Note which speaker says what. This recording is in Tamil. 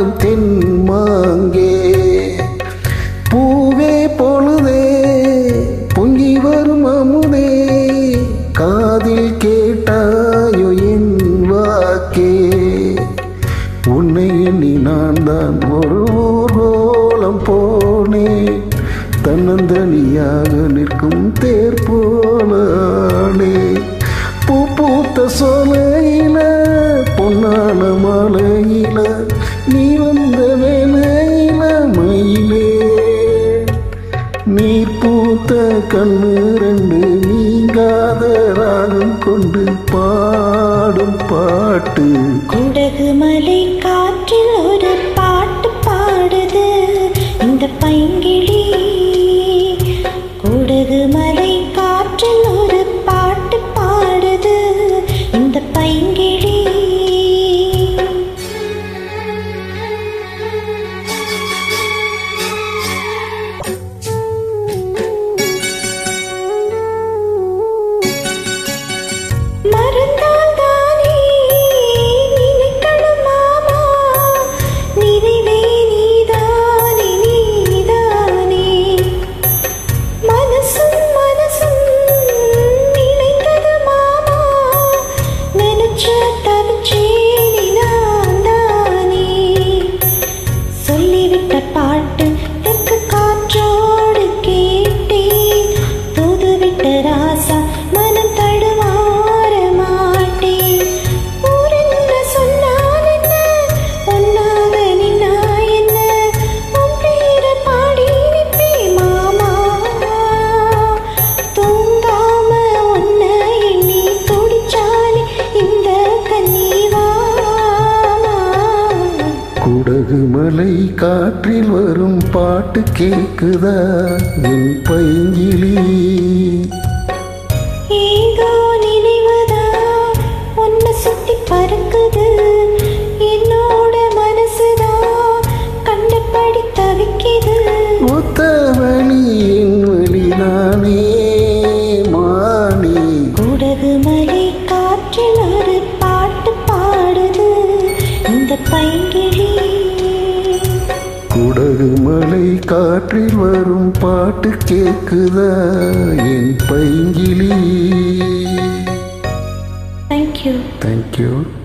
Speaker 1: பாடும் தென்மாங்கே பூவே பொழுதே பொங்கி வரும் அமுதே காதில் கேட்டாயோ என் வாக்கே உன்னை எண்ணி நான் தான் ஒரு ஊர்வலம் போனேன் தன்னந்தனியாக நிற்கும் தேர் போலானே பூ பூத்த சோலையில பொன்னான மாலையில நீ வந்த வேலையில மயிலே நீர் பூத்த கண்ணு ரெண்டு நீங்காத ராகம் கொண்டு பாடும் பாட்டு
Speaker 2: குடகு மலை காற்றில் ஒரு பாட்டு பாடுது இந்த பைங்கிளி குடகு மலை காற்றில் ஒரு பாட்டு பாடுது இந்த பைங்கிளி மறந்தால் தானே நினைக்கணும் மாமா நினைவே நீதானே நீதானே மனசும் மனசும் நினைத்தது மாமா நினைச்ச தவிச்சேனே நான் தானே சொல்லிவிட்ட பாட்டு தெற்கு காற்றோடு கேட்டேன் தூதுவிட்ட ராசா மனம் தடுமாற மாட்டேன் ஊர் என்ன சொன்னால் என்ன ஒன்னாக நின்னா என்ன உன் பேரை பாடி நிற்பேன் மாமா தூங்காம ஒன்ன எண்ணி துடிச்சாலே இந்த கண்ணீவாமா
Speaker 1: குடகு மலை காற்றில் வரும் பாட்டு கேக்குதா என் பைங்கிலி
Speaker 2: ஏதோ நினைவுதா உன்னை சுத்தி பறக்குது என்னோட மனசுதா கண்டபடி தவிக்குது
Speaker 1: ஒத்த வழி என் வழிதானே மானே
Speaker 2: குடகு மலை காற்றில் ஒரு பாட்டு பாடுது இந்த பைங்கிழி
Speaker 1: குடகு மலை காற்றில் வரும் பாட்டு கேக்குதா என் பைங்கிலி
Speaker 2: தேங்க்யூ
Speaker 1: தேங்க்யூ